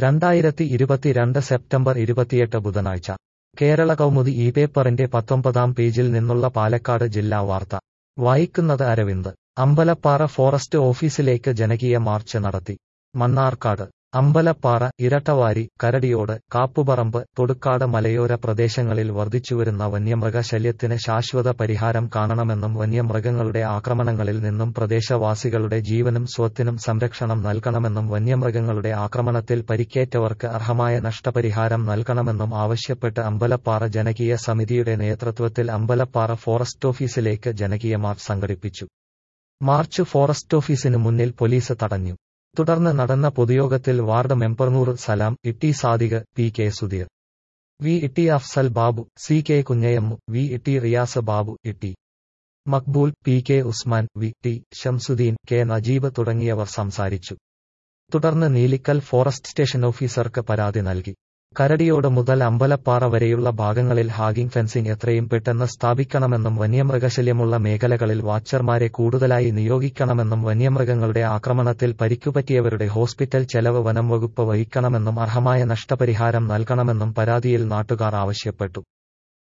രണ്ടായിരത്തി ഇരുപത്തിരണ്ട് സെപ്റ്റംബർ ഇരുപത്തിയെട്ട് ബുധനാഴ്ച കേരള കൗമുദി ഈ പേപ്പറിന്റെ പത്തൊമ്പതാം പേജിൽ നിന്നുള്ള പാലക്കാട് ജില്ലാ വാർത്ത വായിക്കുന്നത് അരവിന്ദ് അമ്പലപ്പാറ ഫോറസ്റ്റ് ഓഫീസിലേക്ക് ജനകീയ മാർച്ച് നടത്തി മണ്ണാർക്കാട് അമ്പലപ്പാറ ഇരട്ടവാരി കരടിയോട് കാപ്പുപറമ്പ് തൊടുക്കാട് മലയോര പ്രദേശങ്ങളിൽ വർദ്ധിച്ചുവരുന്ന വന്യമൃഗ ശല്യത്തിന് ശാശ്വത പരിഹാരം കാണണമെന്നും വന്യമൃഗങ്ങളുടെ ആക്രമണങ്ങളിൽ നിന്നും പ്രദേശവാസികളുടെ ജീവനും സ്വത്തിനും സംരക്ഷണം നൽകണമെന്നും വന്യമൃഗങ്ങളുടെ ആക്രമണത്തിൽ പരിക്കേറ്റവർക്ക് അർഹമായ നഷ്ടപരിഹാരം നൽകണമെന്നും ആവശ്യപ്പെട്ട് അമ്പലപ്പാറ ജനകീയ സമിതിയുടെ നേതൃത്വത്തിൽ അമ്പലപ്പാറ ഫോറസ്റ്റ് ഓഫീസിലേക്ക് ജനകീയ മാർച്ച് സംഘടിപ്പിച്ചു മാർച്ച് ഫോറസ്റ്റ് ഓഫീസിന് മുന്നിൽ പോലീസ് തടഞ്ഞു തുടർന്ന് നടന്ന പൊതുയോഗത്തിൽ വാർഡ് മെമ്പർ നൂർ സലാം ഇട്ടി Sadiq P K Sudheer V ഇട്ടി Afsal Babu C K Kunhammu V ഇട്ടി റിയാസ് ബാബു ഇട്ടി Maqbool P K Usman V T Shamsuddin K Najeeb തുടങ്ങിയവർ സംസാരിച്ചു തുടർന്ന് നീലിക്കൽ ഫോറസ്റ്റ് സ്റ്റേഷൻ ഓഫീസർക്ക് പരാതി നൽകി കരടിയോട് മുതൽ അമ്പലപ്പാറ വരെയുള്ള ഭാഗങ്ങളിൽ ഹാഗിംഗ് ഫെൻസിംഗ് എത്രയും പെട്ടെന്ന് സ്ഥാപിക്കണമെന്നും വന്യമൃഗശല്യമുള്ള മേഖലകളിൽ വാച്ചർമാരെ കൂടുതലായി നിയോഗിക്കണമെന്നും വന്യമൃഗങ്ങളുടെ ആക്രമണത്തിൽ പരിക്കുപറ്റിയവരുടെ ഹോസ്പിറ്റൽ ചെലവ് വനം വകുപ്പ് വഹിക്കണമെന്നും അർഹമായ നഷ്ടപരിഹാരം നൽകണമെന്നും പരാതിയിൽ നാട്ടുകാർ ആവശ്യപ്പെട്ടു